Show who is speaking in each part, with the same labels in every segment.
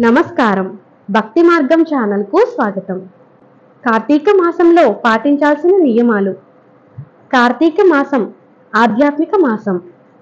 Speaker 1: నమస్కారం భక్తి మార్గం ఛానల్కు స్వాగతం కార్తీక మాసంలో పాటించాల్సిన నియమాలు కార్తీక మాసం ఆధ్యాత్మిక మాసం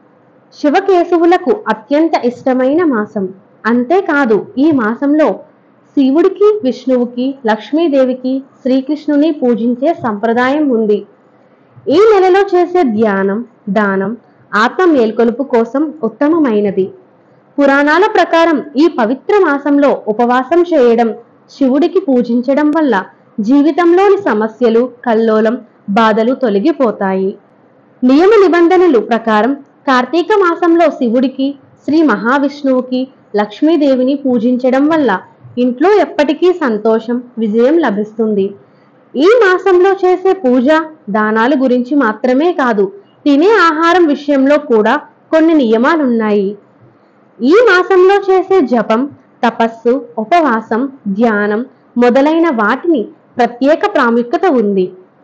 Speaker 1: శివకేశవులకు అత్యంత ఇష్టమైన మాసం అంతేకాదు ఈ మాసంలో శివుడికి విష్ణువుకి లక్ష్మీదేవికి శ్రీకృష్ణుని పూజించే సంప్రదాయం ఉంది ఈ నెలలో చేసే ధ్యానం దానం ఆత్మ మేల్కొలుపు కోసం ఉత్తమమైనది పురాణాల ప్రకారం ఈ పవిత్ర మాసంలో ఉపవాసం చేయడం శివుడికి పూజించడం వల్ల జీవితంలోని సమస్యలు కల్లోలం బాధలు తొలగిపోతాయి నియమ నిబంధనలు ప్రకారం కార్తీక మాసంలో శివుడికి శ్రీ మహావిష్ణువుకి లక్ష్మీదేవిని పూజించడం వల్ల ఇంట్లో ఎప్పటికీ సంతోషం విజయం లభిస్తుంది ఈ మాసంలో చేసే పూజ దానాలు గురించి మాత్రమే కాదు తినే ఆహారం విషయంలో కూడా కొన్ని నియమాలున్నాయి ఈ మాసంలో చేసే జపం తపస్సు ఉపవాసం ధ్యానం మొదలైన వాటిని ప్రత్యేక ప్రాముఖ్యత ఉంది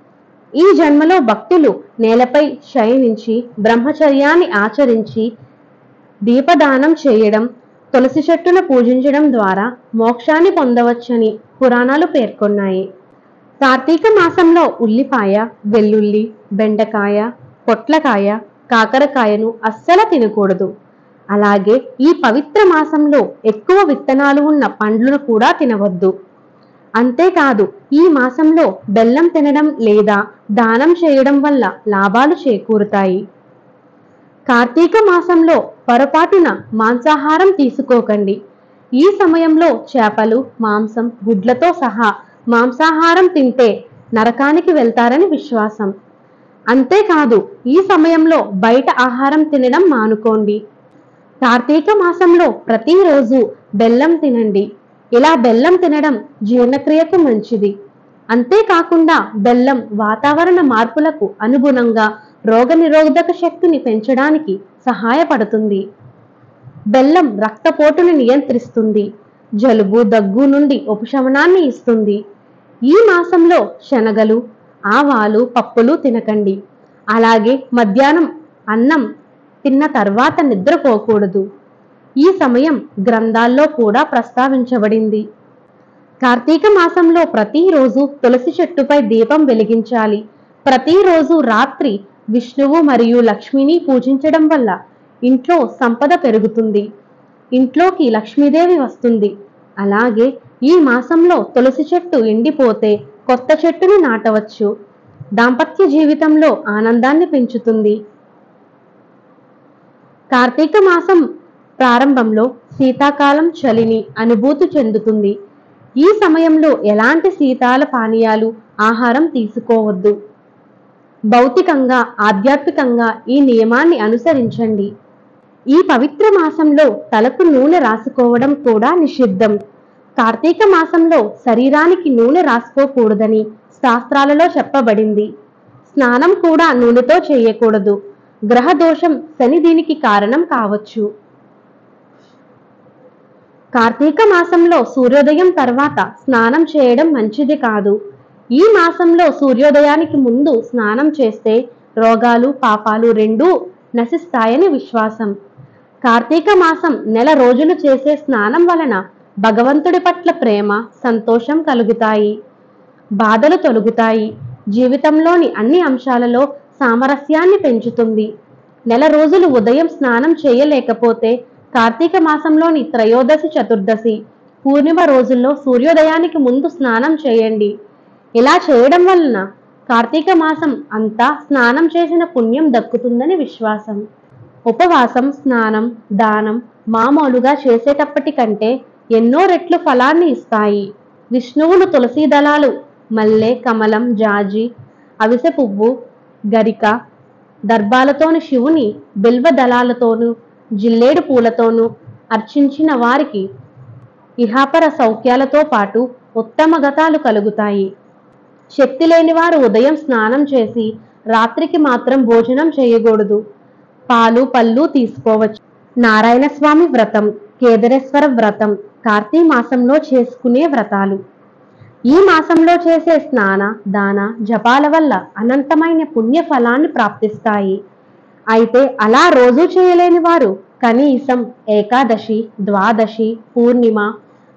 Speaker 1: ఈ జన్మలో భక్తులు నేలపై శయనించి బ్రహ్మచర్యాన్ని ఆచరించి దీపదానం చేయడం తులసి చెట్టును పూజించడం ద్వారా మోక్షాన్ని పొందవచ్చని పురాణాలు పేర్కొన్నాయి కార్తీక మాసంలో ఉల్లిపాయ వెల్లుల్లి బెండకాయ పొట్లకాయ కాకరకాయను అస్సలు తినకూడదు అలాగే ఈ పవిత్ర మాసంలో ఎక్కువ విత్తనాలు ఉన్న పండ్లను కూడా తినవద్దు అంతేకాదు ఈ మాసంలో బెల్లం తినడం లేదా దానం చేయడం వల్ల లాభాలు చేకూరుతాయి కార్తీక మాసంలో పొరపాటున మాంసాహారం తీసుకోకండి ఈ సమయంలో చేపలు మాంసం గుడ్లతో సహా మాంసాహారం తింటే నరకానికి వెళ్తారని విశ్వాసం అంతేకాదు ఈ సమయంలో బయట ఆహారం తినడం మానుకోండి కార్తీక మాసంలో ప్రతిరోజు బెల్లం తినండి ఇలా బెల్లం తినడం జీర్ణక్రియకు మంచిది అంతేకాకుండా బెల్లం వాతావరణ మార్పులకు అనుగుణంగా రోగనిరోధక శక్తిని పెంచడానికి సహాయపడుతుంది బెల్లం రక్తపోటును నియంత్రిస్తుంది జలుబు దగ్గు నుండి ఉపశమనాన్ని ఇస్తుంది ఈ మాసంలో శనగలు ఆవాలు పప్పులు తినకండి అలాగే మధ్యాహ్నం అన్నం తిన్న తర్వాత నిద్రపోకూడదు ఈ సమయం గ్రంథాల్లో కూడా ప్రస్తావించబడింది కార్తీక మాసంలో ప్రతిరోజు తులసి చెట్టుపై దీపం వెలిగించాలి ప్రతిరోజు రాత్రి విష్ణువు మరియు లక్ష్మిని పూజించడం వల్ల ఇంట్లో సంపద పెరుగుతుంది ఇంట్లోకి లక్ష్మీదేవి వస్తుంది అలాగే ఈ మాసంలో తులసి చెట్టు ఎండిపోతే కొత్త చెట్టును నాటవచ్చు దాంపత్య జీవితంలో ఆనందాన్ని పెంచుతుంది కార్తీక మాసం ప్రారంభంలో శీతాకాలం చలిని అనుభూతి చెందుతుంది ఈ సమయంలో ఎలాంటి శీతాల పానీయాలు ఆహారం తీసుకోవద్దు భౌతికంగా ఆధ్యాత్మికంగా ఈ నియమాన్ని అనుసరించండి ఈ పవిత్ర మాసంలో తలకు నూనె రాసుకోవడం కూడా నిషిద్ధం కార్తీక మాసంలో శరీరానికి నూనె రాసుకోకూడదని శాస్త్రాలలో చెప్పబడింది స్నానం కూడా నూనెతో చేయకూడదు గ్రహ దోషం శని దీనికి కారణం కావచ్చు కార్తీక మాసంలో సూర్యోదయం తర్వాత స్నానం చేయడం మంచిది కాదు ఈ మాసంలో సూర్యోదయానికి ముందు స్నానం చేస్తే రోగాలు పాపాలు రెండూ నశిస్తాయని విశ్వాసం కార్తీక మాసం నెల రోజులు చేసే స్నానం వలన భగవంతుడి పట్ల ప్రేమ సంతోషం కలుగుతాయి బాధలు తొలగుతాయి జీవితంలోని అన్ని అంశాలలో సామరస్యాన్ని పెంచుతుంది నెల రోజులు ఉదయం స్నానం చేయలేకపోతే కార్తీక మాసంలోని త్రయోదశి చతుర్దశి పూర్ణిమ రోజుల్లో సూర్యోదయానికి ముందు స్నానం చేయండి ఇలా చేయడం వలన కార్తీక మాసం అంతా స్నానం చేసిన పుణ్యం దక్కుతుందని విశ్వాసం ఉపవాసం స్నానం దానం మామూలుగా చేసేటప్పటికంటే ఎన్నో రెట్లు ఫలాన్ని ఇస్తాయి విష్ణువులు తులసి దళాలు మల్లె కమలం జాజి అవిసె పువ్వు గరిక దర్భాలతోని శివుని బిల్వ దళాలతోనూ జిల్లేడు పూలతోనూ అర్చించిన వారికి ఇహాపర సౌఖ్యాలతో పాటు ఉత్తమ గతాలు కలుగుతాయి శక్తి లేని వారు ఉదయం స్నానం చేసి రాత్రికి మాత్రం భోజనం చేయకూడదు పాలు పళ్ళు తీసుకోవచ్చు నారాయణ స్వామి వ్రతం కేదరేశ్వర వ్రతం కార్తీ మాసంలో చేసుకునే వ్రతాలు ఈ మాసంలో చేసే స్నాన దాన జపాల వల్ల అనంతమైన పుణ్య ఫలాన్ని ప్రాప్తిస్తాయి అయితే అలా రోజు చేయలేని వారు కనీసం ఏకాదశి ద్వాదశి పూర్ణిమ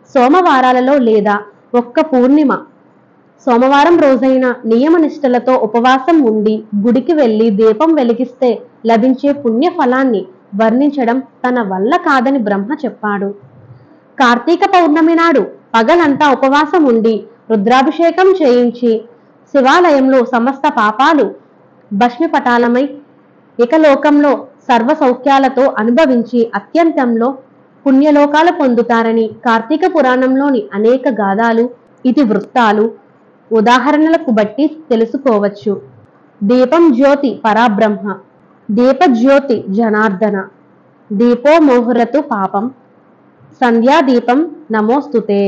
Speaker 1: సోమవారాలలో లేదా ఒక్క పూర్ణిమ సోమవారం రోజైన నియమ నిష్టలతో ఉపవాసం ఉండి గుడికి వెళ్లి దీపం వెలిగిస్తే లభించే పుణ్య ఫలాన్ని వర్ణించడం తన వల్ల కాదని బ్రహ్మ చెప్పాడు కార్తీక పౌర్ణమి నాడు పగలంతా ఉపవాసం ఉండి రుద్రాభిషేకం చేయించి శివాలయంలో సమస్త పాపాలు భస్మిపటాలమై ఇక లోకంలో సర్వ సౌఖ్యాలతో అనుభవించి అత్యంతంలో పుణ్యలోకాలు పొందుతారని కార్తీక పురాణంలోని అనేక గాథాలు ఇతి వృత్తాలు ఉదాహరణలకు బట్టి తెలుసుకోవచ్చు దీపం జ్యోతి పరాబ్రహ్మ దీపజ్యోతి జనార్దన దీపో మోహరతు పాపం సంధ్యాదీపం నమోస్తుతే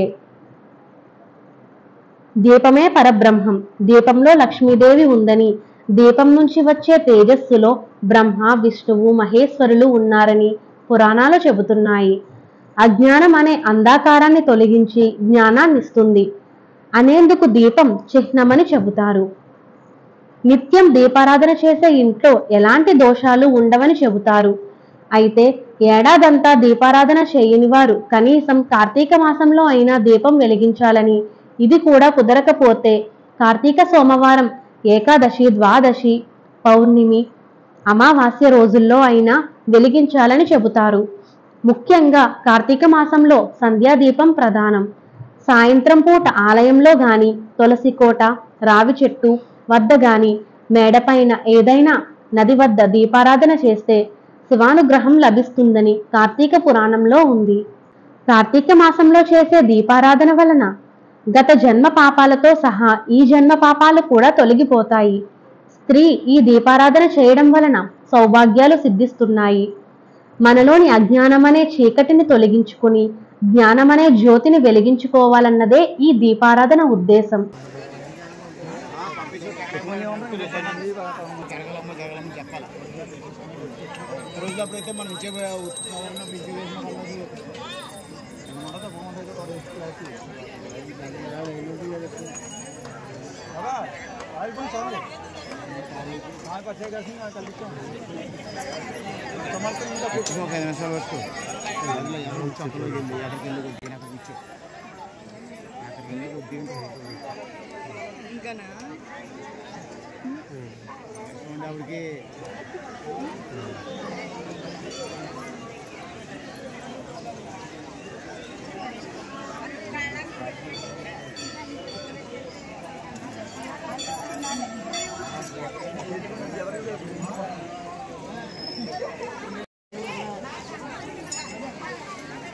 Speaker 1: దీపమే పరబ్రహ్మం దీపంలో లక్ష్మీదేవి ఉందని దీపం నుంచి వచ్చే తేజస్సులో బ్రహ్మ విష్ణువు మహేశ్వరులు ఉన్నారని పురాణాలు చెబుతున్నాయి అజ్ఞానం అనే అంధాకారాన్ని తొలగించి జ్ఞానాన్నిస్తుంది అనేందుకు దీపం చిహ్నమని చెబుతారు నిత్యం దీపారాధన చేసే ఇంట్లో ఎలాంటి దోషాలు ఉండవని చెబుతారు అయితే ఏడాదంతా దీపారాధన చేయని వారు కనీసం కార్తీక మాసంలో అయినా దీపం వెలిగించాలని ఇది కూడా కుదరకపోతే కార్తీక సోమవారం ఏకాదశి ద్వాదశి పౌర్ణమి అమావాస్య రోజుల్లో అయినా వెలిగించాలని చెబుతారు ముఖ్యంగా కార్తీక మాసంలో సంధ్యాదీపం ప్రధానం సాయంత్రం పూట ఆలయంలో గాని తులసి కోట రావి చెట్టు వద్ద గాని మేడపైన ఏదైనా నది వద్ద దీపారాధన చేస్తే శివానుగ్రహం లభిస్తుందని కార్తీక పురాణంలో ఉంది కార్తీక మాసంలో చేసే దీపారాధన వలన గత జన్మ పాపాలతో సహా ఈ జన్మ పాపాలు కూడా తొలగిపోతాయి స్త్రీ ఈ దీపారాధన చేయడం వలన సౌభాగ్యాలు సిద్ధిస్తున్నాయి మనలోని అజ్ఞానమనే చీకటిని తొలగించుకుని జ్ఞానమనే జ్యోతిని వెలిగించుకోవాలన్నదే ఈ దీపారాధన ఉద్దేశం
Speaker 2: జరగలమ్మ జరగలమ్మ చెప్పాలి రోజులప్పుడైతే మనం ఇచ్చే ఉత్సాహంగా బిజీ చేసిన వాళ్ళకి మొదట బాగుంటుంది వాడు ఎక్కి ఒక ఐదు నిమిషాలు వరకు అందులో ఎవరు చంపలో వెళ్ళి అక్కడికి వెళ్ళి కొద్దిగా అక్కడికి ఇచ్చు అక్కడికి వెళ్ళి కొద్దిగా
Speaker 3: ఇంకానా
Speaker 2: ఆవిడకి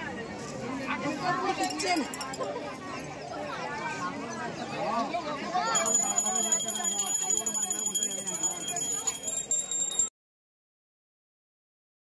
Speaker 3: ఇచ్చాను